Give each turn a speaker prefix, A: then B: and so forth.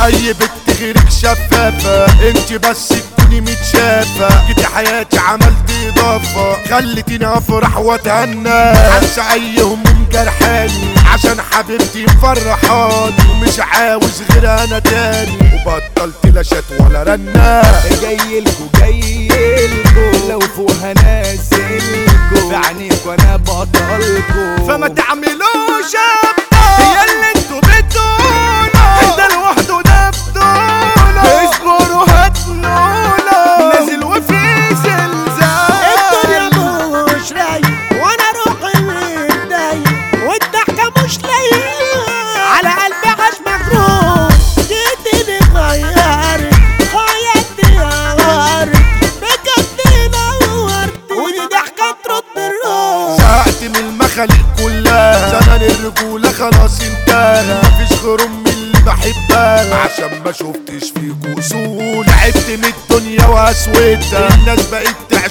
A: اي بنت غيرك شفافة انت بس تكوني متشافة كده حياتي عملت اضافة خلتيني افرح واتهنى انسى اي هموم جرحاني عشان حبيبتي مفرحاني ومش عاوز غير انا تاني وبطلت لا شات ولا رنة
B: جايلكوا جايلكوا لو فوقها نازلكوا في عينيك وانا بطلكوا
A: فما تعملوش ابطال هي اللي انتوا بتقولوا ده لوحده ده بطولة
B: اصبروا هتنولوا
A: نازل وفي زلزال
C: الدنيا مش رايق وانا روحي متضايق والضحكة مش لايقة على قلبي عاش مجروح جيتني غيرت خيالتي غيرت بجد نورت ودي ضحكة ترد الروح
A: زهقت من المخاليق كلها زمن الرجولة خلاص انتهى مفيش غيرهم من اللي بحبها عشان ما شفتش فيكوا اصول تعبت من الدنيا واسودها الناس بقت